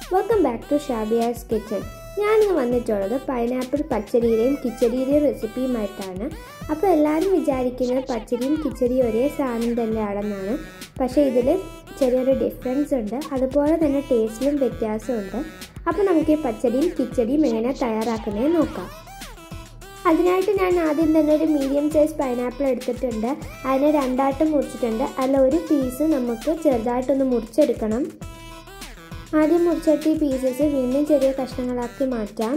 welcome back to Shabia's kitchen ഞാനിന്ന് വന്നിട്ടുള്ളത് pineapple പച്ചടിയുടെയും കിച്ചടിയുടെയും റെസിപ്പിയുമായിട്ടാണ് അപ്പോൾ എല്ലാവരും വിചാരിക്കുന്നത് പച്ചടിയും കിച്ചടിയും ഒരേ സാധനം തന്നെയാണെന്നാണ് പക്ഷേ ഇതിൽ ചെറിയൊരു ഡിഫറൻസ് ഉണ്ട് അതുപോലെ തന്നെ ടേസ്റ്റിലും വ്യത്യാസമുണ്ട് അപ്പോൾ നമുക്ക് ഈ പച്ചടിയും കിച്ചടിയും എങ്ങനെ തയ്യാറാക്കുന്നത് നോക്കാം അതിനായിട്ട് ഞാൻ ആദ്യം തന്നെ ഒരു മീഡിയം സൈസ് പൈനാപ്പിൾ എടുത്തിട്ടുണ്ട് അതിനെ രണ്ടായിട്ട് മുറിച്ചിട്ടുണ്ട് അതിൽ ഒരു പീസ് നമുക്ക് ചെറുതായിട്ടൊന്ന് മുറിച്ചെടുക്കണം ആദ്യം മുറിച്ചെടുത്ത ഈ പീസസ് വീണ്ടും ചെറിയ കഷ്ണങ്ങളാക്കി മാറ്റാം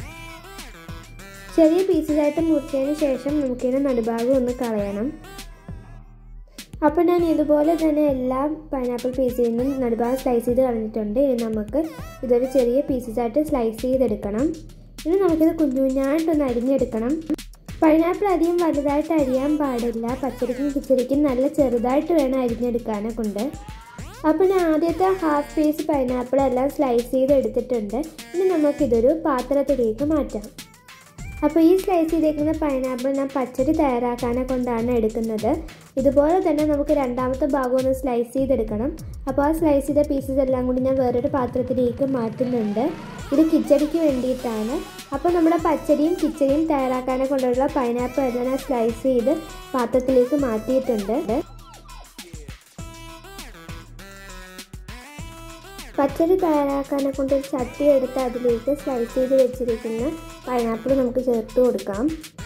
ചെറിയ പീസസായിട്ട് മുറിച്ചതിന് ശേഷം നമുക്കിതിൻ്റെ നടുഭാഗം ഒന്ന് കളയണം അപ്പോൾ ഞാൻ ഇതുപോലെ തന്നെ എല്ലാ പൈനാപ്പിൾ പീസിൽ നിന്നും നടുഭാഗം സ്ലൈസ് ചെയ്ത് കളഞ്ഞിട്ടുണ്ട് ഇനി നമുക്ക് ഇതൊരു ചെറിയ പീസസായിട്ട് സ്ലൈസ് ചെയ്തെടുക്കണം ഇനി നമുക്കിത് കുഞ്ഞു കുഞ്ഞായിട്ടൊന്ന് അരിഞ്ഞെടുക്കണം പൈനാപ്പിൾ അധികം വലുതായിട്ട് അരിയാൻ പാടില്ല പച്ചടിക്കും കിച്ചടിക്കും നല്ല ചെറുതായിട്ട് വേണം അരിഞ്ഞെടുക്കാനെ കൊണ്ട് അപ്പോൾ ഞാൻ ആദ്യത്തെ ഹാഫ് പീസ് പൈനാപ്പിൾ എല്ലാം സ്ലൈസ് ചെയ്ത് എടുത്തിട്ടുണ്ട് ഇനി നമുക്കിതൊരു പാത്രത്തിലേക്ക് മാറ്റാം അപ്പോൾ ഈ സ്ലൈസ് ചെയ്തേക്കുന്ന പൈനാപ്പിൾ ഞാൻ പച്ചടി തയ്യാറാക്കാനെ കൊണ്ടാണ് എടുക്കുന്നത് ഇതുപോലെ തന്നെ നമുക്ക് രണ്ടാമത്തെ ഭാഗം ഒന്ന് സ്ലൈസ് ചെയ്തെടുക്കണം അപ്പോൾ ആ സ്ലൈസ് ചെയ്ത പീസസ് എല്ലാം കൂടി ഞാൻ വേറൊരു പാത്രത്തിലേക്ക് മാറ്റുന്നുണ്ട് ഇത് കിച്ചടിക്ക് വേണ്ടിയിട്ടാണ് അപ്പോൾ നമ്മുടെ പച്ചടിയും കിച്ചടിയും തയ്യാറാക്കാനെ കൊണ്ടുള്ള പൈനാപ്പിൾ എല്ലാം ഞാൻ സ്ലൈസ് ചെയ്ത് പാത്രത്തിലേക്ക് മാറ്റിയിട്ടുണ്ട് പച്ചടി തയ്യാറാക്കാനെ കൊണ്ട് ഒരു ചട്ടി എടുത്ത് അതിലേക്ക് സ്ലൈസ് ചെയ്ത് വെച്ചിരിക്കുന്ന പൈനാപ്പിൾ നമുക്ക് ചേർത്ത് കൊടുക്കാം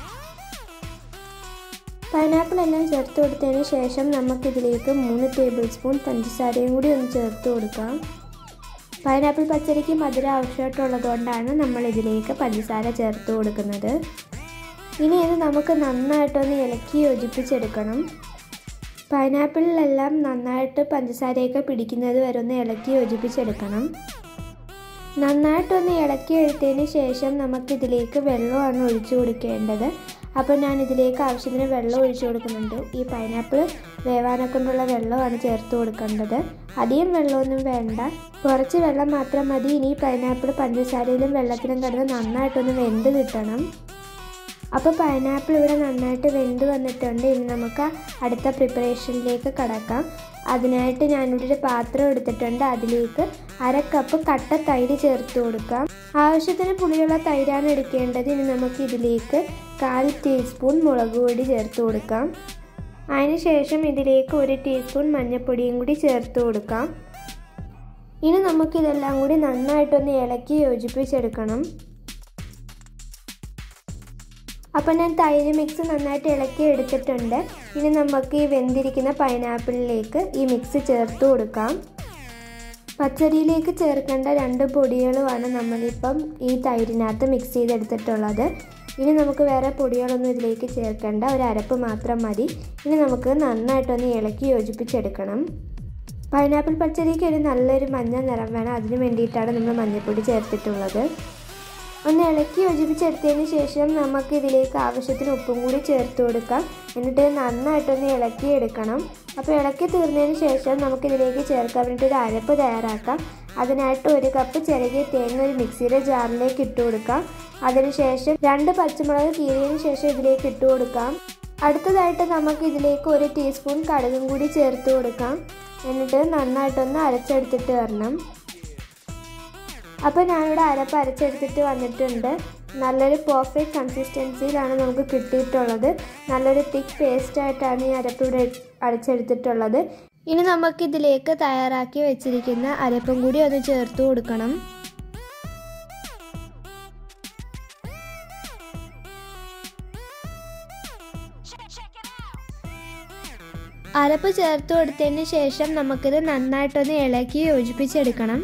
പൈനാപ്പിൾ എല്ലാം ചേർത്ത് കൊടുത്തതിന് ശേഷം നമുക്കിതിലേക്ക് മൂന്ന് ടേബിൾ സ്പൂൺ പഞ്ചസാരയും കൂടി ഒന്ന് ചേർത്ത് കൊടുക്കാം പൈനാപ്പിൾ പച്ചടിക്ക് മധുരം ആവശ്യമായിട്ടുള്ളതുകൊണ്ടാണ് നമ്മൾ ഇതിലേക്ക് പഞ്ചസാര ചേർത്ത് കൊടുക്കുന്നത് ഇനി ഇത് നമുക്ക് നന്നായിട്ടൊന്ന് ഇളക്കി യോജിപ്പിച്ചെടുക്കണം പൈനാപ്പിളിലെല്ലാം നന്നായിട്ട് പഞ്ചസാരയൊക്കെ പിടിക്കുന്നത് വരെ ഒന്ന് ഇളക്കി യോജിപ്പിച്ചെടുക്കണം നന്നായിട്ടൊന്ന് ഇളക്കി എടുത്തതിന് ശേഷം നമുക്കിതിലേക്ക് വെള്ളമാണ് ഒഴിച്ചു കൊടുക്കേണ്ടത് അപ്പോൾ ഞാൻ ഇതിലേക്ക് ആവശ്യത്തിന് വെള്ളം ഒഴിച്ചു കൊടുക്കുന്നുണ്ട് ഈ പൈനാപ്പിൾ വേവാനെ കൊണ്ടുള്ള വെള്ളമാണ് ചേർത്ത് കൊടുക്കേണ്ടത് അധികം വെള്ളമൊന്നും വേണ്ട കുറച്ച് വെള്ളം മാത്രം മതി ഇനി പൈനാപ്പിൾ പഞ്ചസാരയിലും വെള്ളത്തിലും കിടന്ന് നന്നായിട്ടൊന്ന് വെന്ത് കിട്ടണം അപ്പോൾ പൈനാപ്പിൾ ഇവിടെ നന്നായിട്ട് വെന്ത് വന്നിട്ടുണ്ട് ഇനി നമുക്ക് അടുത്ത പ്രിപ്പറേഷനിലേക്ക് കടക്കാം അതിനായിട്ട് ഞാനിവിടെ ഒരു പാത്രം എടുത്തിട്ടുണ്ട് അതിലേക്ക് അര കപ്പ് കട്ട തൈര് ചേർത്ത് കൊടുക്കാം ആവശ്യത്തിന് പുളിയുള്ള തൈരാണ് എടുക്കേണ്ടത് ഇനി നമുക്ക് ഇതിലേക്ക് കാൽ ടീസ്പൂൺ മുളക് പൊടി ചേർത്ത് കൊടുക്കാം അതിനുശേഷം ഇതിലേക്ക് ഒരു ടീസ്പൂൺ മഞ്ഞൾപ്പൊടിയും കൂടി ചേർത്ത് കൊടുക്കാം ഇനി നമുക്കിതെല്ലാം കൂടി നന്നായിട്ടൊന്ന് ഇളക്കി യോജിപ്പിച്ചെടുക്കണം അപ്പോൾ ഞാൻ തൈര് മിക്സ് നന്നായിട്ട് ഇളക്കി എടുത്തിട്ടുണ്ട് ഇനി നമുക്ക് ഈ വെന്തിരിക്കുന്ന പൈനാപ്പിളിലേക്ക് ഈ മിക്സ് ചേർത്ത് കൊടുക്കാം പച്ചടിയിലേക്ക് ചേർക്കേണ്ട രണ്ട് പൊടികളുമാണ് നമ്മളിപ്പം ഈ തൈരിനകത്ത് മിക്സ് ചെയ്തെടുത്തിട്ടുള്ളത് ഇനി നമുക്ക് വേറെ പൊടികളൊന്നും ഇതിലേക്ക് ചേർക്കേണ്ട ഒരു അരപ്പ് മാത്രം മതി ഇനി നമുക്ക് നന്നായിട്ടൊന്ന് ഇളക്കി യോജിപ്പിച്ചെടുക്കണം പൈനാപ്പിൾ പച്ചടിക്ക് ഒരു നല്ലൊരു മഞ്ഞ നിറം വേണം അതിന് വേണ്ടിയിട്ടാണ് നമ്മൾ മഞ്ഞൾപ്പൊടി ചേർത്തിട്ടുള്ളത് ഒന്ന് ഇളക്കി യോജിപ്പിച്ചെടുത്തതിന് ശേഷം നമുക്ക് ഇതിലേക്ക് ആവശ്യത്തിന് ഉപ്പും കൂടി ചേർത്ത് കൊടുക്കാം എന്നിട്ട് നന്നായിട്ടൊന്ന് ഇളക്കി എടുക്കണം അപ്പോൾ ഇളക്കി തീർന്നതിന് ശേഷം നമുക്കിതിലേക്ക് ചേർക്കാൻ വേണ്ടിയിട്ട് ഒരു അരപ്പ് തയ്യാറാക്കാം അതിനായിട്ട് ഒരു കപ്പ് ചിരകിയ തേങ്ങ ഒരു മിക്സിയുടെ ജാറിലേക്ക് ഇട്ട് കൊടുക്കാം അതിനുശേഷം രണ്ട് പച്ചമുളക് കീറിയതിന് ശേഷം ഇതിലേക്ക് ഇട്ട് കൊടുക്കാം അടുത്തതായിട്ട് നമുക്ക് ഇതിലേക്ക് ഒരു ടീസ്പൂൺ കടുകും കൂടി ചേർത്ത് കൊടുക്കാം എന്നിട്ട് നന്നായിട്ടൊന്ന് അരച്ചെടുത്തിട്ട് വരണം അപ്പോൾ ഞാനിവിടെ അരപ്പ് അരച്ചെടുത്തിട്ട് വന്നിട്ടുണ്ട് നല്ലൊരു പെർഫെക്റ്റ് കൺസിസ്റ്റൻസിയിലാണ് നമുക്ക് കിട്ടിയിട്ടുള്ളത് നല്ലൊരു തിക്ക് പേസ്റ്റായിട്ടാണ് ഈ അരപ്പ് ഇവിടെ അരച്ചെടുത്തിട്ടുള്ളത് ഇനി നമുക്കിതിലേക്ക് തയ്യാറാക്കി വെച്ചിരിക്കുന്ന അരപ്പും കൂടി ഒന്ന് ചേർത്ത് കൊടുക്കണം അരപ്പ് ചേർത്ത് കൊടുത്തതിന് ശേഷം നമുക്കിത് നന്നായിട്ടൊന്ന് ഇളക്കി യോജിപ്പിച്ചെടുക്കണം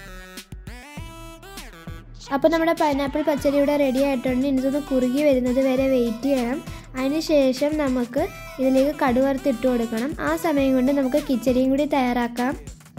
അപ്പോൾ നമ്മുടെ പൈനാപ്പിൾ പച്ചടി ഇവിടെ റെഡി ആയിട്ടുണ്ട് ഇതൊന്ന് കുറുകി വരുന്നത് വരെ വെയിറ്റ് ചെയ്യണം അതിന് ശേഷം നമുക്ക് ഇതിലേക്ക് കടുവറുത്ത് ഇട്ട് കൊടുക്കണം ആ സമയം കൊണ്ട് നമുക്ക് കിച്ചടിയും കൂടി തയ്യാറാക്കാം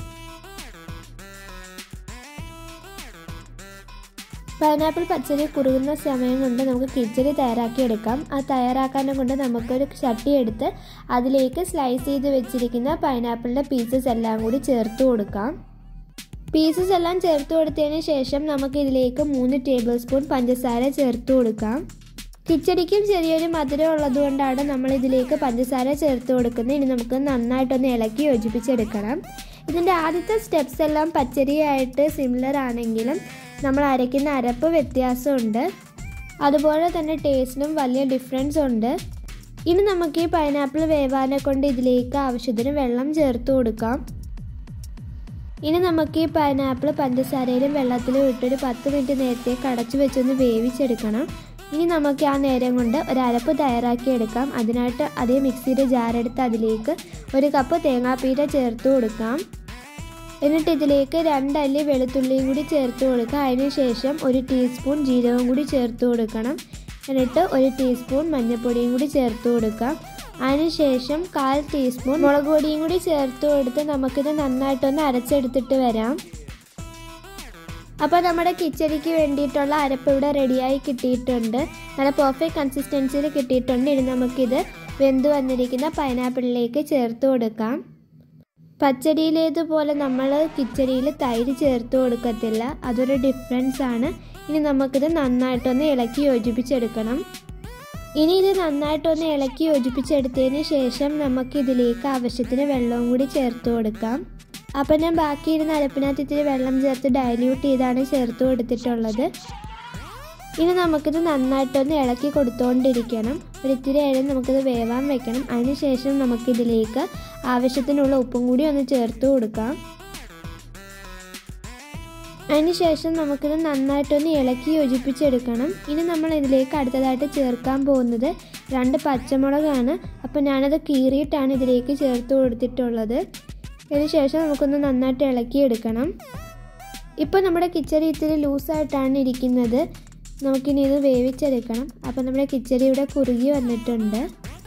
പൈനാപ്പിൾ പച്ചടി കുറുകുന്ന സമയം കൊണ്ട് നമുക്ക് കിച്ചടി തയ്യാറാക്കി എടുക്കാം ആ തയ്യാറാക്കാനെ കൊണ്ട് നമുക്കൊരു ചട്ടി എടുത്ത് അതിലേക്ക് സ്ലൈസ് ചെയ്ത് വെച്ചിരിക്കുന്ന പൈനാപ്പിളിൻ്റെ പീസസ് എല്ലാം കൂടി ചേർത്ത് കൊടുക്കാം പീസസ് എല്ലാം ചേർത്ത് കൊടുത്തതിന് ശേഷം നമുക്ക് ഇതിലേക്ക് മൂന്ന് ടേബിൾ സ്പൂൺ പഞ്ചസാര ചേർത്ത് കൊടുക്കാം കിച്ചടിക്കും ചെറിയൊരു മധുരം ഉള്ളതുകൊണ്ടാണ് നമ്മൾ ഇതിലേക്ക് പഞ്ചസാര ചേർത്ത് കൊടുക്കുന്നത് ഇനി നമുക്ക് നന്നായിട്ടൊന്ന് ഇളക്കി യോജിപ്പിച്ചെടുക്കണം ഇതിൻ്റെ ആദ്യത്തെ സ്റ്റെപ്സ് എല്ലാം പച്ചരിയായിട്ട് സിമിലർ ആണെങ്കിലും നമ്മൾ അരയ്ക്കുന്ന അരപ്പ് വ്യത്യാസമുണ്ട് അതുപോലെ തന്നെ ടേസ്റ്റിനും വലിയ ഡിഫറൻസ് ഉണ്ട് ഇനി നമുക്ക് ഈ പൈനാപ്പിൾ വേവാനെ കൊണ്ട് ഇതിലേക്ക് ആവശ്യത്തിന് വെള്ളം ചേർത്ത് കൊടുക്കാം ഇനി നമുക്ക് ഈ പൈനാപ്പിൾ പഞ്ചസാരയിലും വെള്ളത്തിലും ഇട്ടൊരു പത്ത് മിനിറ്റ് നേരത്തേക്ക് അടച്ചു വെച്ചൊന്ന് വേവിച്ചെടുക്കണം ഇനി നമുക്ക് ആ നേരം കൊണ്ട് ഒരു അരപ്പ് തയ്യാറാക്കി എടുക്കാം അതിനായിട്ട് അതേ മിക്സിയുടെ ജാറെടുത്ത് അതിലേക്ക് ഒരു കപ്പ് തേങ്ങാപ്പീര ചേർത്ത് കൊടുക്കാം എന്നിട്ട് ഇതിലേക്ക് രണ്ടല്ലി വെളുത്തുള്ളിയും കൂടി ചേർത്ത് കൊടുക്കുക അതിന് ശേഷം ഒരു ടീസ്പൂൺ ജീരകവും കൂടി ചേർത്ത് കൊടുക്കണം എന്നിട്ട് ഒരു ടീസ്പൂൺ മഞ്ഞൾപ്പൊടിയും കൂടി ചേർത്ത് കൊടുക്കാം അതിനുശേഷം കാൽ ടീസ്പൂൺ മുളക് പൊടിയും കൂടി ചേർത്ത് കൊടുത്ത് നമുക്കിത് നന്നായിട്ടൊന്ന് അരച്ചെടുത്തിട്ട് വരാം അപ്പോൾ നമ്മുടെ കിച്ചടിക്ക് വേണ്ടിയിട്ടുള്ള അരപ്പ് ഇവിടെ റെഡിയായി കിട്ടിയിട്ടുണ്ട് നല്ല പെർഫെക്റ്റ് കൺസിസ്റ്റൻസിയിൽ കിട്ടിയിട്ടുണ്ട് ഇനി നമുക്കിത് വെന്ത് വന്നിരിക്കുന്ന പൈനാപ്പിളിലേക്ക് ചേർത്ത് കൊടുക്കാം പച്ചടിയിലേതുപോലെ നമ്മൾ കിച്ചടിയിൽ തൈര് ചേർത്ത് കൊടുക്കത്തില്ല അതൊരു ഡിഫറൻസ് ആണ് ഇനി നമുക്കിത് നന്നായിട്ടൊന്ന് ഇളക്കി യോജിപ്പിച്ചെടുക്കണം ഇനി ഇത് നന്നായിട്ടൊന്ന് ഇളക്കി യോജിപ്പിച്ചെടുത്തതിന് ശേഷം നമുക്ക് ഇതിലേക്ക് ആവശ്യത്തിന് വെള്ളവും കൂടി ചേർത്ത് കൊടുക്കാം അപ്പം ഞാൻ ബാക്കിയിരുന്ന അരപ്പിനകത്ത് ഇത്തിരി വെള്ളം ചേർത്ത് ഡൈല്യൂട്ട് ചെയ്താണ് ചേർത്ത് കൊടുത്തിട്ടുള്ളത് ഇനി നമുക്കിത് നന്നായിട്ടൊന്ന് ഇളക്കി കൊടുത്തുകൊണ്ടിരിക്കണം ഒരു ഇത്തിരി നേരം നമുക്കിത് വേവാൻ വെക്കണം അതിനുശേഷം നമുക്കിതിലേക്ക് ആവശ്യത്തിനുള്ള ഉപ്പും കൂടി ഒന്ന് ചേർത്ത് കൊടുക്കാം അതിനുശേഷം നമുക്കിത് നന്നായിട്ടൊന്ന് ഇളക്കി യോജിപ്പിച്ചെടുക്കണം ഇനി നമ്മൾ ഇതിലേക്ക് അടുത്തതായിട്ട് ചേർക്കാൻ പോകുന്നത് രണ്ട് പച്ചമുളകാണ് അപ്പോൾ ഞാനത് കീറിയിട്ടാണ് ഇതിലേക്ക് ചേർത്ത് കൊടുത്തിട്ടുള്ളത് അതിനുശേഷം നമുക്കൊന്ന് നന്നായിട്ട് ഇളക്കിയെടുക്കണം ഇപ്പോൾ നമ്മുടെ കിച്ചടി ഇത്തിരി ലൂസായിട്ടാണ് ഇരിക്കുന്നത് നമുക്കിനി ഇത് വേവിച്ചെടുക്കണം അപ്പോൾ നമ്മുടെ കിച്ചടി ഇവിടെ കുറുകി വന്നിട്ടുണ്ട്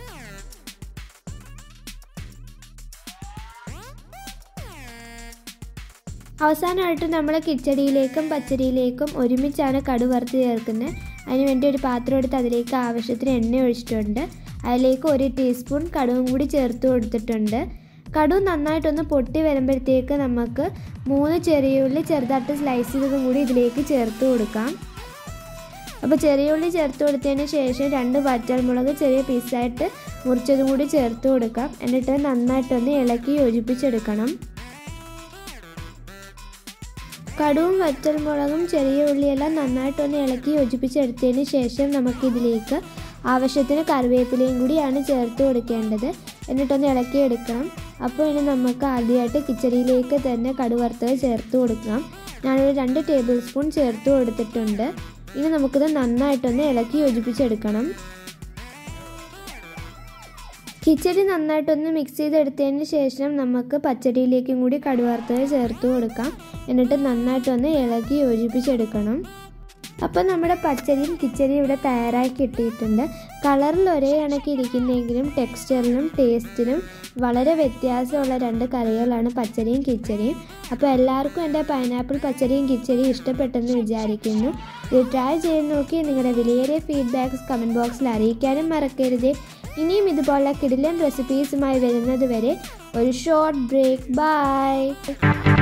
അവസാനമായിട്ട് നമ്മൾ കിച്ചടിയിലേക്കും പച്ചടിയിലേക്കും ഒരുമിച്ചാണ് കടു വറുത്ത് ചേർക്കുന്നത് അതിന് വേണ്ടി ഒരു പാത്രം എടുത്ത് അതിലേക്ക് ആവശ്യത്തിന് എണ്ണ ഒഴിച്ചിട്ടുണ്ട് അതിലേക്ക് ഒരു ടീസ്പൂൺ കടുവും കൂടി ചേർത്ത് കൊടുത്തിട്ടുണ്ട് കടു നന്നായിട്ടൊന്ന് പൊട്ടി വരുമ്പോഴത്തേക്ക് നമുക്ക് മൂന്ന് ചെറിയ ഉള്ളി ചെറുതായിട്ട് സ്ലൈസ് ചെയ്തതും കൂടി ഇതിലേക്ക് ചേർത്ത് കൊടുക്കാം അപ്പോൾ ചെറിയ ഉള്ളി ചേർത്ത് കൊടുത്തതിന് ശേഷം രണ്ട് വറ്റൽമുളക് ചെറിയ പീസായിട്ട് മുറിച്ചതും കൂടി ചേർത്ത് കൊടുക്കാം എന്നിട്ട് നന്നായിട്ടൊന്ന് ഇളക്കി യോജിപ്പിച്ചെടുക്കണം കടുവും വറ്റൽമുളകും ചെറിയ ഉള്ളിയെല്ലാം നന്നായിട്ടൊന്ന് ഇളക്കി യോജിപ്പിച്ചെടുത്തതിന് ശേഷം നമുക്കിതിലേക്ക് ആവശ്യത്തിന് കറിവേപ്പിലയും കൂടിയാണ് ചേർത്ത് കൊടുക്കേണ്ടത് എന്നിട്ടൊന്ന് ഇളക്കി എടുക്കണം അപ്പോൾ ഇനി നമുക്ക് ആദ്യമായിട്ട് കിച്ചടിയിലേക്ക് തന്നെ കടുവറുത്തത് ചേർത്ത് കൊടുക്കാം ഞാനൊരു രണ്ട് ടേബിൾ സ്പൂൺ ചേർത്ത് കൊടുത്തിട്ടുണ്ട് ഇനി നമുക്കിത് നന്നായിട്ടൊന്ന് ഇളക്കി യോജിപ്പിച്ചെടുക്കണം കിച്ചടി നന്നായിട്ടൊന്ന് മിക്സ് ചെയ്തെടുത്തതിന് ശേഷം നമുക്ക് പച്ചടിയിലേക്കും കൂടി കടുവറുത്തത് ചേർത്ത് കൊടുക്കാം എന്നിട്ട് നന്നായിട്ടൊന്ന് ഇളക്കി യോജിപ്പിച്ചെടുക്കണം അപ്പോൾ നമ്മുടെ പച്ചടിയും കിച്ചടിയും ഇവിടെ തയ്യാറായി കിട്ടിയിട്ടുണ്ട് കളറിൽ ഒരേ കണക്ക് ഇരിക്കുന്നെങ്കിലും ടെക്സ്ചറിലും ടേസ്റ്റിലും വളരെ വ്യത്യാസമുള്ള രണ്ട് കറികളാണ് പച്ചടിയും കിച്ചടിയും അപ്പോൾ എല്ലാവർക്കും എൻ്റെ പൈനാപ്പിൾ പച്ചടിയും കിച്ചടിയും ഇഷ്ടപ്പെട്ടെന്ന് വിചാരിക്കുന്നു ഇത് ട്രൈ ചെയ്ത് നോക്കി നിങ്ങളുടെ വിലയേറിയ ഫീഡ്ബാക്ക്സ് കമൻറ്റ് ബോക്സിൽ അറിയിക്കാനും മറക്കരുതേ ഇനിയും ഇതുപോലുള്ള കിടിലൻ റെസിപ്പീസുമായി വരുന്നത് വരെ ഒരു ഷോർട്ട് ബ്രേക്ക് ബൈ